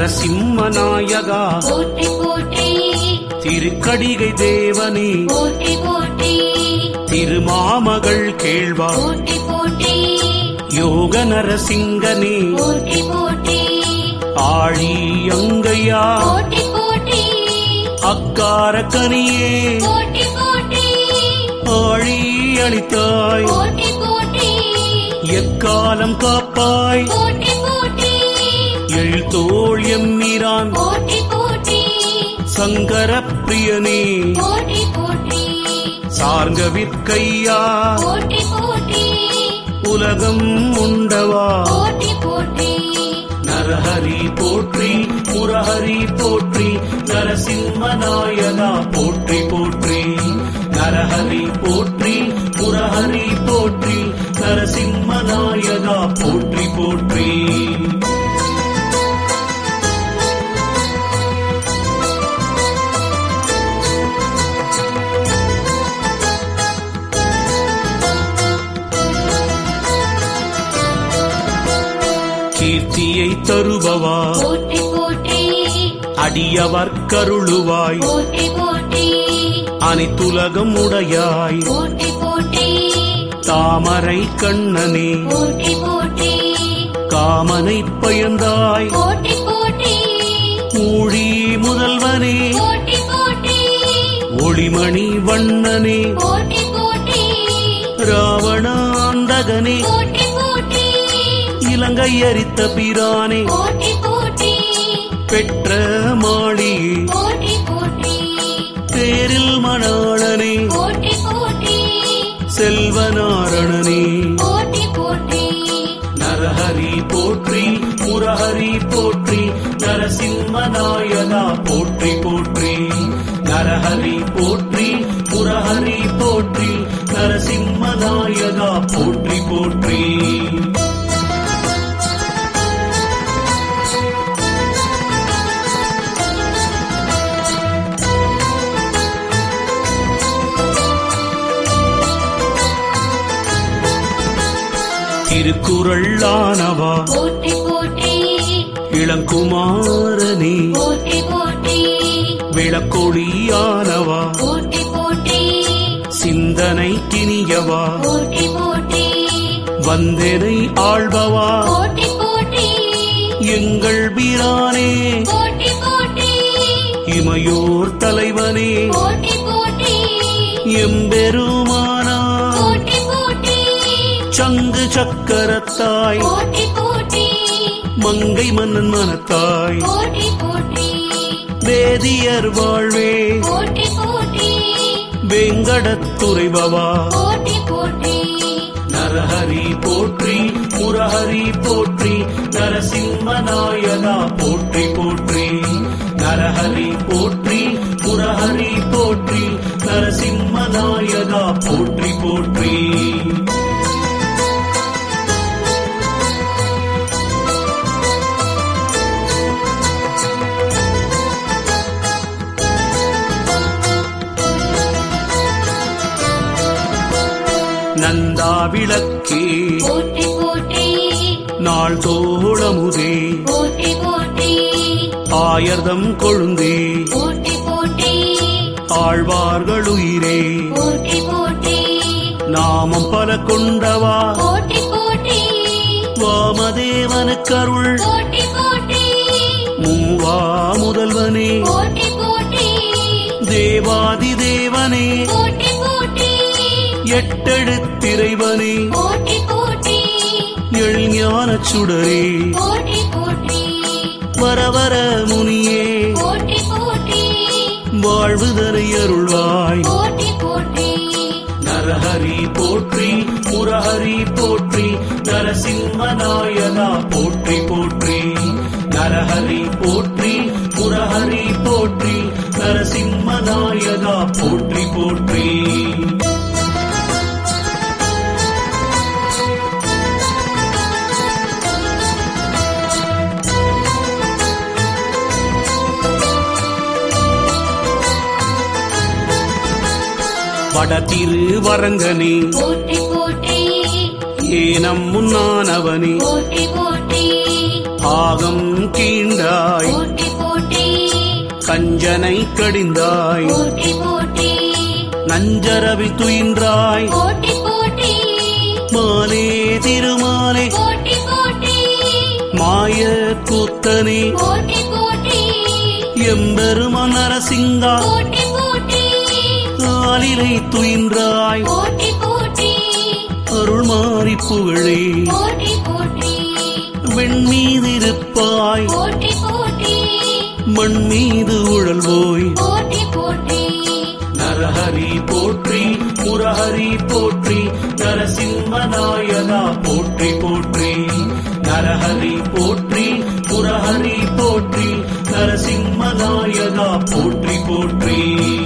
நரசிம்ம நாயகா போற்றி போற்றி திருக்கடிகை தேவனே போற்றி போற்றி திருமாமகள் கேள்வா போற்றி போற்றி யோக நரசிங்கனே போற்றி போற்றி ஆழி அங்கையா போற்றி போற்றி அக்கார கனியே போற்றி போற்றி ஆழி அளித்தாய் போற்றி போற்றி எக்காலம் காப்பாய் போற்றி போற்றி எழுத்தோள் எம்மிரான் போற்றி போற்றி சங்கர பிரியனே போற்றி போற்றி சார்ங்க விற்கையா போற்றி போற்றி உலகம் உண்டவா போற்றி போற்றி நரஹரி போற்றி முரஹரி போற்றி நரசிம்ம நாயகா போற்றி போற்றி நரஹரி போற்றி முரஹரி போற்றி நரசிம்ம நாயகா போற்றி போற்றி கீர்த்தியை தருபவா போற்றி போற்றி அடியவர் கருளுவாய் போற்றி போற்றி அனைத்துலகம் உடையாய் போற்றி போற்றி தாமரை கண்ணனே போற்றி போற்றி காமனை பயந்தாய் போற்றி போற்றி ஊழி முதல்வனே போற்றி போற்றி ஒளிமணி வண்ணனே போற்றி போற்றி ராவணாந்தகனே போற்றி போற்றி இலங்கை அரித்த பிரானே போற்றி போற்றி பெற்ற மாளிகை போற்றி போற்றி தேரில் மணாளனே போற்றி போற்றி செல்வநாரணனே போற்றி போற்றி நரஹரி போற்றி முரஹரி போற்றி நரசிம்ம நாயகா போற்றி போற்றி நரஹரி போற்றி முரஹரி போற்றி நரசிம்ம நாயகா போற்றி போற்றி திருக்குறள் ஆனவா போற்றி போற்றி இளங்குமாரனே போற்றி போற்றி விளக்கொழியானவா போற்றி போற்றி சிந்தனை கினியவா போற்றி போற்றி வந்தனை ஆள்பவா போற்றி போற்றி எங்கள் பிரானே போற்றி போற்றி இமையோர் தலைவனே போற்றி போற்றி எம்பெருமானா போற்றி போற்றி சங்கு சக்கரத்தாய் போற்றி போற்றி மங்கை மன்னன் மனத்தாய் போற்றி போற்றி வேதியர் வாழ்வே போற்றி போற்றி வெங்கடத்துறைபவா போற்றி போற்றி நரஹரி போற்றி முரஹரி போற்றி நரசிம்ம நாயகா போற்றி போற்றி நரஹரி போற்றி முரஹரி போற்றி நரசிம்ம நாயகா போற்றி போற்றி நந்தா விளக்கே போற்றி போற்றி நாள் தோழமுதே போற்றி போற்றி ஆயர்தம் கொழுந்தே போற்றி போற்றி ஆழ்வார்களுயிரே போற்றி போற்றி நாமம் பல கொண்டவா போற்றி போற்றி வாமதேவனுக்கருள் போற்றி போற்றி மூவா முதல்வனே போற்றி போற்றி தேவாதி தேவனே போற்றி போற்றி எட்டெழுத்திரைவனே போற்றி போற்றி எழிஞான சுடரே போற்றி போற்றி வரவர முனியே போற்றி போற்றி வாழ்வுதனை அருள்வாய் போற்றி போற்றி நரஹரி போற்றி முரஹரி போற்றி நரசிம்ம நாயகா போற்றி போற்றி நரஹரி போற்றி முரஹரி போற்றி நரசிம்ம நாயகா போற்றி போற்றி வடதிருவரங்கனே போற்றி போற்றி ஏனம் முன்னானவனே போற்றி போற்றி ஆகம் கீண்டாய் போற்றி நெஞ்சனை கடிந்தாய் போற்றி போற்றி நஞ்சரவில் துயின்றாய் போற்றி போற்றி மாலே திருமாலே போற்றி போற்றி மாய கூத்தனே போற்றி போற்றி எம்பெருமான் நரசிங்கா போற்றி போற்றி காலிலை துயின்றாய் போற்றி போற்றி அருள் மாறி புகழே போற்றி போற்றி வெண்மீதிருப்பாய் போற்றி போற்றி மண் மீது உழல்வோய் போற்றி போற்றி நரஹரி போற்றி முரஹரி போற்றி நரசிம்மநாயகா போற்றி போற்றி நரஹரி போற்றி முரஹரி போற்றி நரசிம்மநாயகா போற்றி போற்றி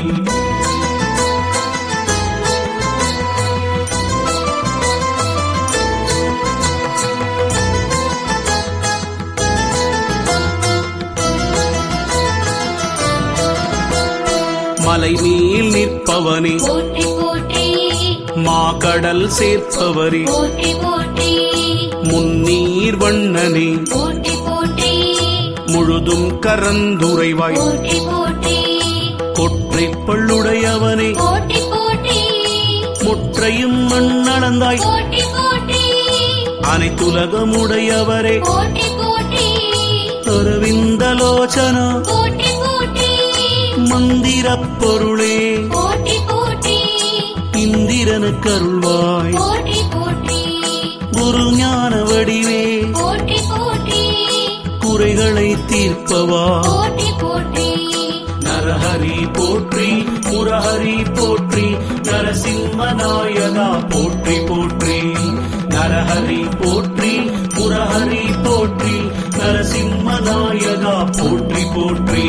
மலை மேல் நிற்பவனே போற்றி போற்றி மாகடல் சேர்ப்பவரே போற்றி போற்றி முன்னீர் வண்ணனே போற்றி போற்றி முழுதும் கரந்துரைவாய் போற்றி போற்றி கொற்றைப் பள்ளுடையவனே போற்றி போற்றி முற்றையும் மண்ணளந்தாய் போற்றி போற்றி அனைத்துலகமுடையவரே போற்றி போற்றி அரவிந்தலோச்சனா போற்றி போற்றி மந்திரப் பொருளே போற்றி போற்றி இந்திரனுக்கு அருள்வாய் போற்றி போற்றி குரு ஞான வடிவே போற்றி போற்றி குறைகளை தீர்ப்பவா போற்றி போற்றி நரஹரி போற்றி முரஹரி போற்றி நரசிம்மநாயகா போற்றி போற்றி நரஹரி போற்றி முரஹரி போற்றி நரசிம்மநாயகா போற்றி போற்றி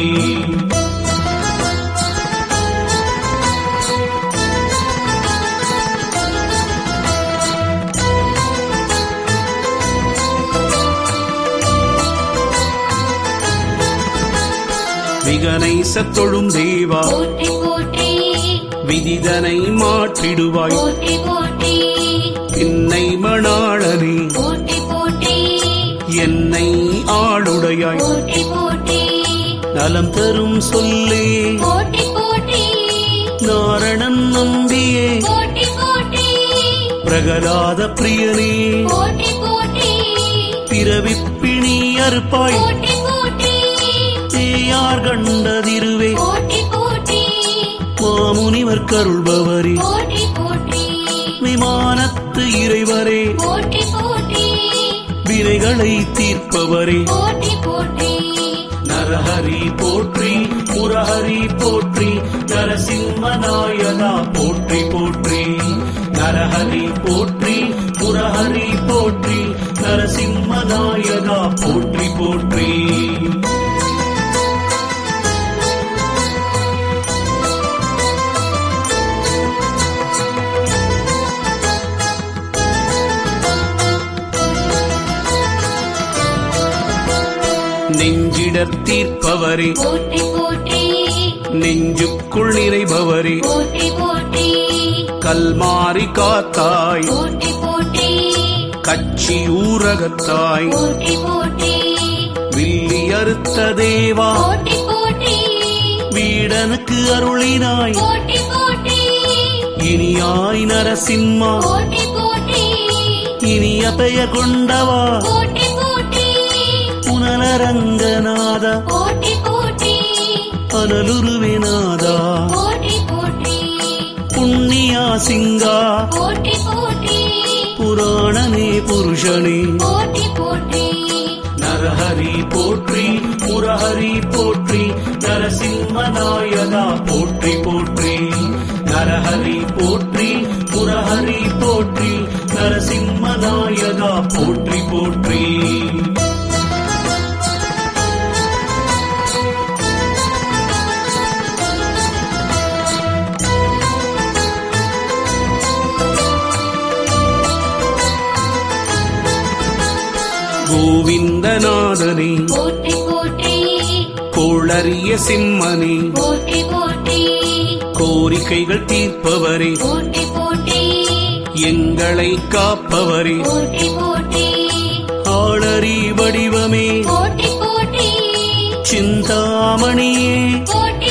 விகனை சத்தொழும் தேவா போற்றி போற்றி விதிதனை மாற்றிடுவாய் போற்றி போற்றி என்னை மணாளனே போற்றி போற்றி என்னை ஆளுடையாய் போற்றி போற்றி நலம் தரும் சொல்லே போற்றி போற்றி நாரணன் நம்பியே போற்றி போற்றி பிரகலாத பிரியனே போற்றி போற்றி பிறவிப்பிணி அறுப்பாய் போற்றி போற்றி தேயார் கண்டதிருவே போற்றி போற்றி மாமுனிவர் கருள்பவரே போற்றி போற்றி விமானத்து இறைவரே போற்றி போற்றி வினைகளை தீர்ப்பவரே போற்றி போற்றி நரஹரி போற்றி முரஹரி போற்றி நரசிம்மநாயகா போற்றி போற்றி நரஹரி போற்றி முரஹரி போற்றி நரசிம்மநாயகா போற்றி போற்றி நெஞ்சிடத் தீர்ப்பவரே போற்றி போற்றி நெஞ்சுக்குள் நிறைபவரே போற்றி போற்றி கல்மாரி காத்தாய் போற்றி போற்றி கச்சி ஊரகத்தாய் போற்றி போற்றி வில்லி அறுத்த தேவா போற்றி போற்றி வீடனுக்கு அருளினாய் போற்றி போற்றி இனியாய் நரசிம்மா போற்றி போற்றி இனிய பெயர் கொண்டவா போற்றி போற்றி புனலரங்கநாத போற்றி போற்றி அனலுருவிநாதா போற்றி போற்றி புண்ணியா சிங்கா போற்றி போற்றி புராணனே புருஷனே போற்றி போற்றி நரஹரி போற்றி முரஹரி போற்றி நரசிம்மநாயகா போற்றி போற்றி நரஹரி போற்றி முரஹரி போற்றி நரசிம்மநாயகா போற்றி போற்றி கோவிந்தநாதனே போற்றி போற்றி கோளறிய சிம்மனே போற்றி போற்றி கோரிக்கைகள் தீர்ப்பவரே போற்றி போற்றி எங்களை காப்பவரே போற்றி போற்றி ஆளறி வடிவமே போற்றி போற்றி சிந்தாமணியே போற்றி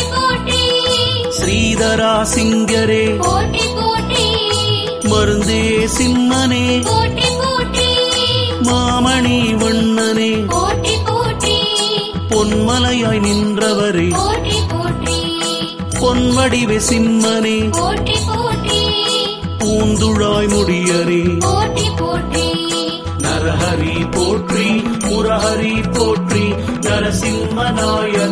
சிங்கரே போற்றி போற்றி மருந்தே சிம்மனே போற்றி போற்றி மாமணி வண்ணனே போற்றி போற்றி பொன்மலையாய் நின்றவரே போற்றி போற்றி பொன்வடிவே சிம்மனே போற்றி போற்றி பூந்துழாய் முடியரே போற்றி போற்றி நரஹரி போற்றி முரஹரி போற்றி நரசிம்ம நாயக